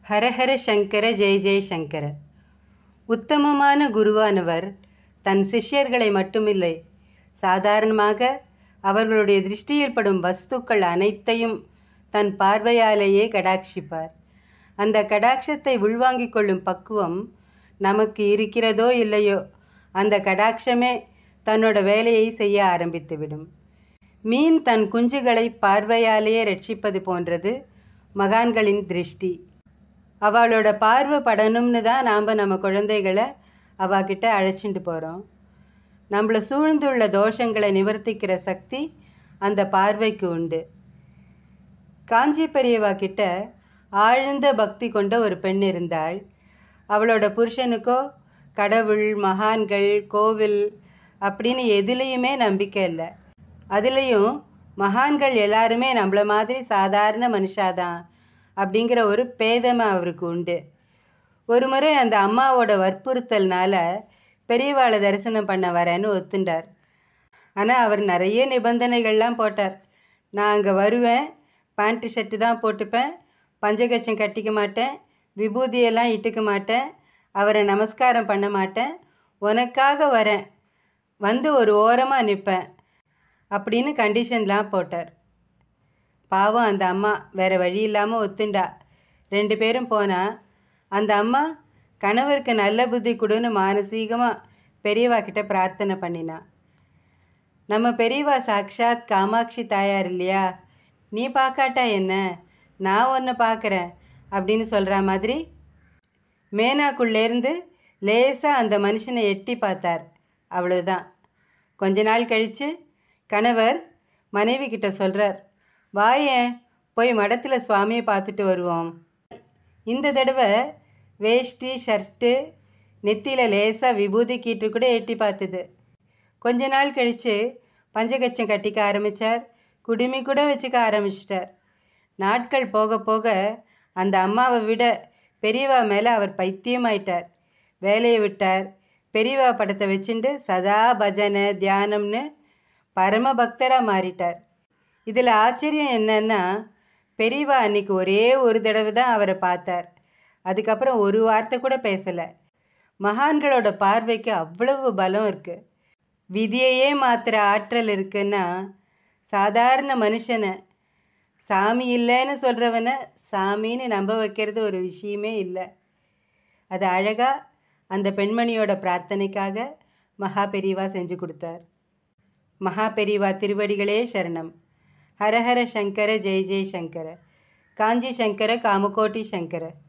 ஹரஹர சங்கர ஜெய ஜெய சங்கர உத்தமமான குருவானவர் தன் சிஷ்யர்களை மட்டுமில்லை சாதாரணமாக அவர்களுடைய திருஷ்டியில் படும் வஸ்துக்கள் அனைத்தையும் தன் பார்வையாலேயே கடாட்சிப்பார் அந்த கடாட்சத்தை உள்வாங்கிக் கொள்ளும் பக்குவம் நமக்கு இருக்கிறதோ இல்லையோ அந்த கடாட்சமே தன்னோட வேலையை செய்ய ஆரம்பித்துவிடும் மீன் தன் குஞ்சுகளை பார்வையாலேயே ரட்சிப்பது போன்றது மகான்களின் திருஷ்டி அவளோட பார்வை படணும்னு தான் நாம் நம்ம குழந்தைகளை அவகிட்ட அழைச்சிட்டு போகிறோம் நம்மளை சூழ்ந்துள்ள தோஷங்களை நிவர்த்திக்கிற சக்தி அந்த பார்வைக்கு உண்டு காஞ்சி பெரியவா கிட்ட ஆழ்ந்த பக்தி கொண்ட ஒரு பெண் இருந்தாள் அவளோட புருஷனுக்கோ கடவுள் மகான்கள் கோவில் அப்படின்னு எதுலேயுமே நம்பிக்கை இல்லை அதுலேயும் மகான்கள் எல்லாருமே நம்மள மாதிரி சாதாரண மனுஷாதான் அப்படிங்கிற ஒரு பேதமை அவருக்கு உண்டு ஒரு முறை அந்த அம்மாவோட வற்புறுத்தல்னால பெரியவாளை தரிசனம் பண்ண வரேன்னு ஒத்துண்டார் ஆனால் அவர் நிறைய நிபந்தனைகள்லாம் போட்டார் நான் அங்கே வருவேன் பேண்ட்டு ஷர்ட்டு தான் போட்டுப்பேன் பஞ்சகச்சம் கட்டிக்க மாட்டேன் விபூதியெல்லாம் இட்டுக்க மாட்டேன் அவரை நமஸ்காரம் பண்ண மாட்டேன் உனக்காக வரேன் வந்து ஒரு ஓரமாக நிற்பேன் அப்படின்னு கண்டிஷன்லாம் போட்டார் பாவம் அந்த அம்மா வேறு வழி இல்லாமல் ஒத்துண்டா ரெண்டு பேரும் போனால் அந்த அம்மா கணவருக்கு நல்ல புத்தி கொடுன்னு மானசீகமாக பெரியவா கிட்ட பிரார்த்தனை பண்ணினா நம்ம பெரியவா சாக்ஷாத் காமாட்சி தாயார் இல்லையா நீ பார்க்காட்டா என்ன நான் ஒன்று பார்க்குறேன் அப்படின்னு சொல்கிற மாதிரி மேனாக்குள்ளேருந்து லேசாக அந்த மனுஷனை எட்டி பார்த்தார் அவ்வளோதான் கொஞ்ச நாள் கழித்து கணவர் மனைவி கிட்ட சொல்கிறார் வாயேன் போய் மடத்தில் சுவாமியை பார்த்துட்டு வருவோம் இந்த தடவை வேஷ்டி ஷர்ட்டு நெத்தியில் லேசாக விபூதி கீற்று கூட எட்டி பார்த்தது கொஞ்ச நாள் கழித்து பஞ்சகச்சம் கட்டிக்க ஆரம்பித்தார் குடுமி கூட வச்சுக்க ஆரம்பிச்சிட்டார் நாட்கள் போக போக அந்த அம்மாவை விட பெரியவா மேலே அவர் பைத்தியமாயிட்டார் வேலையை விட்டார் பெரியவா படத்தை வச்சுட்டு சதா பஜனை தியானம்னு பரம பக்தராக மாறிட்டார் இதில் ஆச்சரியம் என்னன்னா பெரியவா அன்னைக்கு ஒரே ஒரு தடவை தான் அவரை பார்த்தார் அதுக்கப்புறம் ஒரு வார்த்தை கூட பேசலை மகான்களோட பார்வைக்கு அவ்வளவு பலம் இருக்குது விதியையே மாத்திர ஆற்றல் இருக்குன்னா சாதாரண மனுஷனை சாமி இல்லைன்னு சொல்கிறவனை சாமின்னு நம்ப வைக்கிறது ஒரு விஷயமே இல்லை அது அழகாக அந்த பெண்மணியோட பிரார்த்தனைக்காக மகா பெரியவா செஞ்சு கொடுத்தார் மகா பெரியவா திருவடிகளே சரணம் ஹரஹர சங்கர ஜெய ஜெய சங்கர காஞ்சி சங்கர காமகோட்டி சங்கர